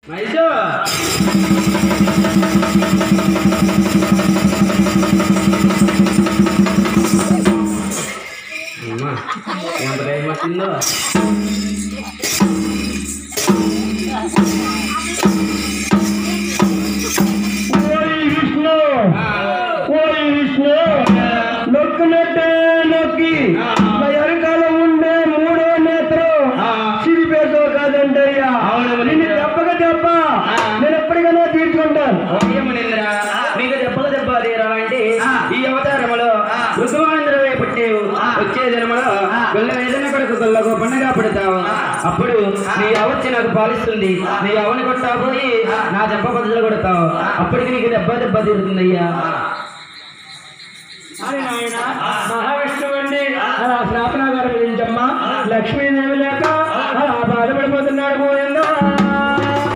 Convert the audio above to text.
మహేషు అమ్మా ఎంత టైం వచ్చిందో ఓయ్ విష్ణు ఓయ్ విష్ణు నొక్కినట్టే నొక్కి నా వెనకాల ఉండే మూడో నేత్రం సిరిపేసో కాదంటయ్యా నిన్ను దెబ్బక దెబ్బ నేను ఎప్పటికైనా తీర్చుకుంటాను ఓకేమనింద్ర నీకు దెబ్బలు దెబ్బ తీరా అంటే ఈ అవతారములో ఋతువాంధ్రవే పుట్టేవు వచ్చే జన్మలో గొల్ల వేదన కొడుకు గొల్లకు పండగ పడతావు అప్పుడు నీ అవచ్చి నాకు పాలిస్తుంది నీ అవని కొట్టా పోయి నా దెబ్బ బదులు కొడతావు అప్పటికి నీకు దెబ్బ దెబ్బ తీరుతుందయ్యా అని నాయన మహావిష్ణువు అండి అలా శ్రాపనాగారం గురించమ్మా లక్ష్మీదేవి లేక అలా బాధపడిపోతున్నాడు